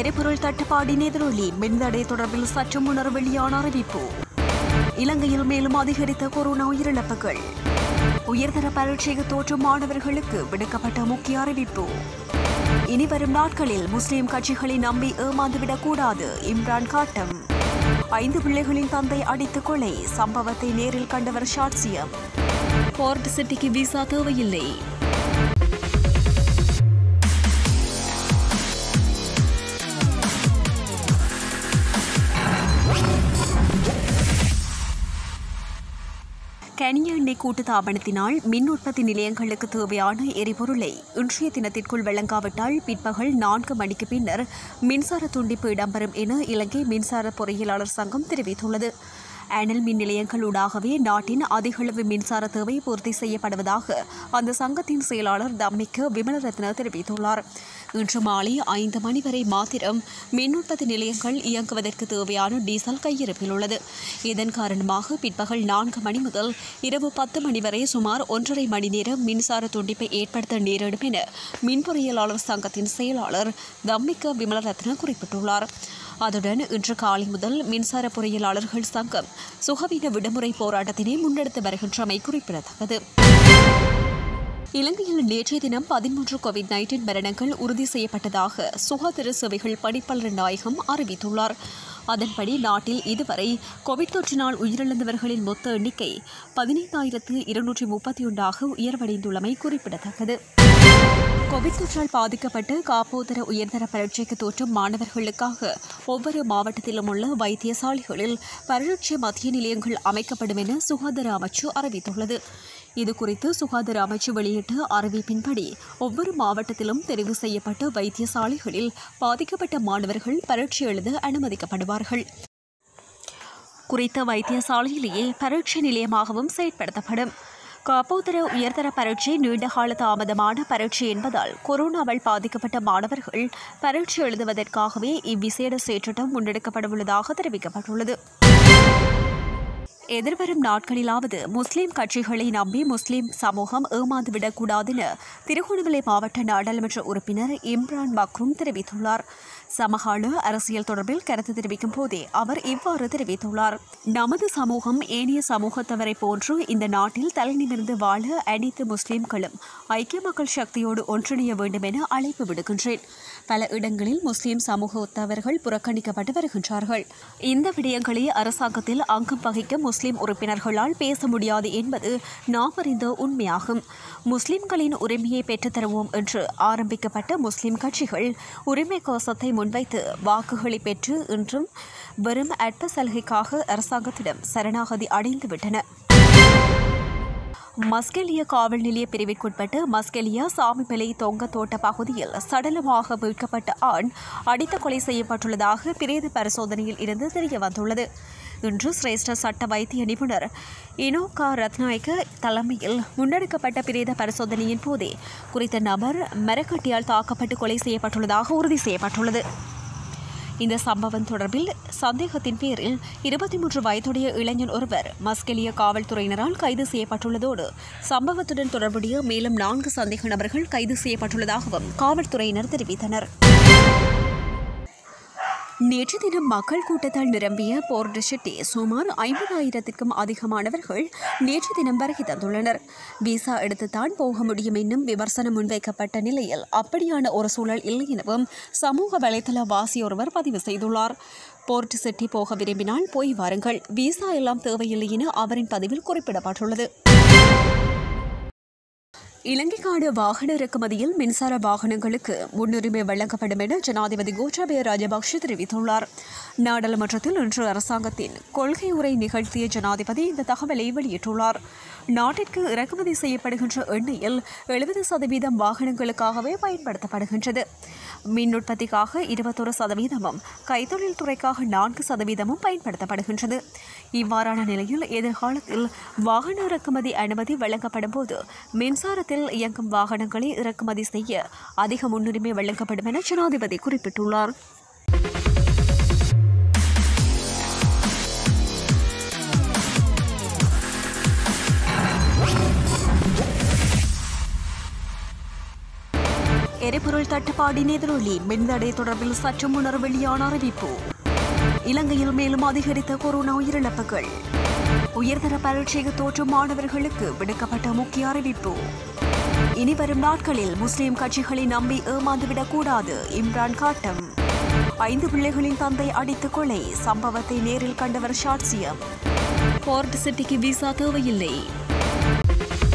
எரிபொருள் தட்டுப்பாடின் எதிரொலி மின்தடை தொடர்பில் சற்று முன்னர் வெளியான அறிவிப்பு இலங்கையில் மேலும் அதிகரித்த கொரோனா உயிரிழப்புகள் உயர்தர பரீட்சைக்கு தோற்றும் மாணவர்களுக்கு விடுக்கப்பட்ட முக்கிய அறிவிப்பு இனி வரும் நாட்களில் முஸ்லிம் கட்சிகளை நம்பி ஏமாந்துவிடக் கூடாது இம்ரான் காட்டம் ஐந்து பிள்ளைகளின் தந்தை அடித்து கொலை சம்பவத்தை நேரில் கண்டவர் சாட்சியம் போர்ட் சிட்டிக்கு விசா தேவையில்லை கனிய எண்ணெய் கூட்டு தாபனத்தினால் மின் உற்பத்தி நிலையங்களுக்கு தேவையான எரிபொருளை இன்றைய தினத்திற்குள் வழங்காவிட்டால் பிற்பகல் நான்கு மணிக்கு பின்னர் மின்சார துண்டிப்பு இடம்பெறும் என இலங்கை மின்சார பொறியியலாளர் சங்கம் தெரிவித்துள்ளது அனல் மின் நிலையங்களூடாகவே நாட்டின் அதிகளவு மின்சார தேவை பூர்த்தி செய்யப்படுவதாக அந்த சங்கத்தின் செயலாளர் தம்மிக்க விமலரத்ன தெரிவித்துள்ளார் இன்று மாலை ஐந்து மணி வரை மாத்திரம் மின் உற்பத்தி நிலையங்கள் இயங்குவதற்கு தேவையான டீசல் கையிருப்பில் உள்ளது இதன் காரணமாக பிற்பகல் நான்கு மணி முதல் இரவு பத்து மணி வரை சுமார் ஒன்றரை மணி நேரம் மின்சார துண்டிப்பை ஏற்படுத்த நேரிடும் என மின் பொறியியலாளர் சங்கத்தின் செயலாளர் தம்மிக்க விமலரத்ன குறிப்பிட்டுள்ளார் அதுடன் இன்று காலை முதல் மின்சார பொறியியலாளர்கள் சங்கம் சுகவீன விடுமுறை போராட்டத்தினை முன்னெடுத்து வருகின்றமை குறிப்பிடத்தக்கது இலங்கையில் நேற்றைய தினம் பதிமூன்று கோவிட் நைன்டீன் மரணங்கள் உறுதி செய்யப்பட்டதாக சுகாதார சேவைகள் பணிப்பாளர் நாயகம் அறிவித்துள்ளார் அதன்படி நாட்டில் இதுவரை கோவிட் தொற்றினால் உயிரிழந்தவர்களின் மொத்த எண்ணிக்கை பதினைந்தாயிரத்து இருநூற்றி முப்பத்தி ஒன்றாக உயர்வடைந்துள்ளமை குறிப்பிடத்தக்கது கோவிட் தொற்றால் பாதிக்கப்பட்டு காப்போதர உயர்தர பரீட்சைக்கு தோற்றும் மாணவர்களுக்காக ஒவ்வொரு மாவட்டத்திலும் உள்ள வைத்தியசாலைகளில் பரீட்சை மத்திய நிலையங்கள் அமைக்கப்படும் என சுகாதார அமைச்சு அறிவித்துள்ளது இதுகுறித்து சுகாதார அமைச்சு வெளியிட்ட அறிவிப்பின்படி ஒவ்வொரு மாவட்டத்திலும் தெரிவு செய்யப்பட்ட வைத்தியசாலைகளில் பாதிக்கப்பட்ட மாணவர்கள் பரீட்சை எழுத அனுமதிக்கப்படுவார்கள் குறித்த வைத்தியசாலையிலேயே பரீட்சை நிலையமாகவும் செயற்படுத்தப்படும் காப்போதர உயர்தர பரீட்சை நீண்டகால தாமதமான பரீட்சை என்பதால் கொரோனாவால் பாதிக்கப்பட்ட மாணவர்கள் பரீட்சை எழுதுவதற்காகவே இவ்விசேட செயற்றிட்டம் முன்னெடுக்கப்படவுள்ளதாக தெரிவிக்கப்பட்டுள்ளது எதிர்வரும் நாட்களிலாவது முஸ்லிம் கட்சிகளை நம்பி முஸ்லிம் சமூகம் ஏமாந்துவிடக்கூடாது என திருகோணமலை மாவட்ட நாடாளுமன்ற உறுப்பினர் இம்ரான் மக்ரூம் தெரிவித்துள்ளார் சமகால அரசியல் தொடர்பில் கருத்து தெரிவிக்கும் போதே அவர் இவ்வாறு தெரிவித்துள்ளார் நமது சமூகம் ஏனைய சமூகத்தவரை போன்று இந்த நாட்டில் தலைநிமிர்ந்து வாழ அனைத்து முஸ்லிம்களும் ஐக்கிய மக்கள் சக்தியோடு ஒன்றிணைய வேண்டும் என அழைப்பு விடுக்கின்றேன் பல இடங்களில் முஸ்லிம் சமூகத்தவர்கள் புறக்கணிக்கப்பட்டு வருகின்றார்கள் இந்த விடயங்களை அரசாங்கத்தில் அங்கம் வகிக்க முஸ்லிம் உறுப்பினர்களால் பேச முடியாது என்பது நாம் அறிந்த உண்மையாகும் முஸ்லிம்களின் உரிமையை பெற்றுத்தருவோம் என்று ஆரம்பிக்கப்பட்ட முஸ்லிம் கட்சிகள் உரிமை கோஷத்தை முன்வைத்து வாக்குகளை பெற்று இன்றும் வெறும் அற்ப சலுகைக்காக அரசாங்கத்திடம் சரணாகதி அடைந்துவிட்டன மஸ்கெலியா காவல் நிலைய பிரிவிற்குட்பட்டு மஸ்கெலியா சாமிமலை தொங்க தோட்ட பகுதியில் சடலமாக மீட்கப்பட்ட ஆண் அடித்து கொலை செய்யப்பட்டுள்ளதாக பிரேத பரிசோதனையில் இருந்து தெரிய வந்துள்ளது இன்று சிரேஷ்ட சட்ட வைத்திய நிபுணர் இனோகா ரத்நாயக்க தலைமையில் முன்னெடுக்கப்பட்ட பிரேத பரிசோதனையின் போதே குறித்த நபர் மரக்கட்டியால் தாக்கப்பட்டு கொலை செய்யப்பட்டுள்ளதாக உறுதி செய்யப்பட்டுள்ளது இந்த சம்பவம் தொடர்பில் சந்தேகத்தின் பேரில் இருபத்தி மூன்று வயதுடைய இளைஞன் ஒருவர் மஸ்கெலிய காவல்துறையினரால் கைது செய்யப்பட்டுள்ளதோடு சம்பவத்துடன் தொடர்புடைய மேலும் நான்கு சந்தேக நபர்கள் கைது செய்யப்பட்டுள்ளதாகவும் காவல்துறையினர் தெரிவித்தனர் நேற்று தினம் மக்கள் கூட்டத்தால் நிரம்பிய போர்ட் ஷெட்டி சுமார் ஐம்பதாயிரத்திற்கும் அதிகமானவர்கள் நேற்று தினம் வருகை தந்துள்ளனர் விசா எடுத்துத்தான் போக முடியும் என்னும் விமர்சனம் முன்வைக்கப்பட்ட நிலையில் அப்படியான ஒரு சூழல் இல்லை எனவும் சமூக வலைதள வாசியொருவர் பதிவு செய்துள்ளார் போர்ட் சிட்டி போக விரும்பினால் போய் வாருங்கள் விசா எல்லாம் தேவையில்லை என அவரின் பதிவில் குறிப்பிடப்பட்டுள்ளது இலங்கைக்கான வாகன இறக்குமதியில் மின்சார வாகனங்களுக்கு முன்னுரிமை வழங்கப்படும் என ஜனாதிபதி கோட்டாபய ராஜபக்ஷ தெரிவித்துள்ளார் நாடாளுமன்றத்தில் இன்று அரசாங்கத்தின் கொள்கை உரை நிகழ்த்திய ஜனாதிபதி இந்த தகவலை வெளியிட்டுள்ளார் நாட்டிற்கு இறக்குமதி செய்யப்படுகின்ற எண்ணெயில் எழுபது சதவீதம் வாகனங்களுக்காகவே பயன்படுத்தப்படுகின்றது மின் உற்பத்திக்காக இருபத்தொரு சதவீதமும் கைத்தொழில் துறைக்காக நான்கு சதவீதமும் பயன்படுத்தப்படுகின்றது இவ்வாறான நிலையில் எதிர்காலத்தில் வாகன இறக்குமதி அனுமதி வழங்கப்படும் போது மின்சாரத்தில் இயங்கும் வாகனங்களை இறக்குமதி செய்ய அதிக முன்னுரிமை வழங்கப்படும் என ஜனாதிபதி குறிப்பிட்டுள்ளார் எரிபொருள் தட்டுப்பாடின் எதிரொலி மின்தடை தொடர்பில் சற்று முன்னர் வெளியான அறிவிப்பு இலங்கையில் மேலும் அதிகரித்த கொரோனா உயிரிழப்புகள் உயர்தர பரீட்சைக்கு தோற்றும் மாணவர்களுக்கு விடுக்கப்பட்ட முக்கிய அறிவிப்பு இனி வரும் நாட்களில் முஸ்லிம் கட்சிகளை நம்பி ஏமாந்துவிடக் கூடாது இம்ரான் காட்டம் ஐந்து பிள்ளைகளின் தந்தை அடித்து கொலை சம்பவத்தை நேரில் கண்டவர் சாட்சியம் போர்ட் சிட்டிக்கு விசா தேவையில்லை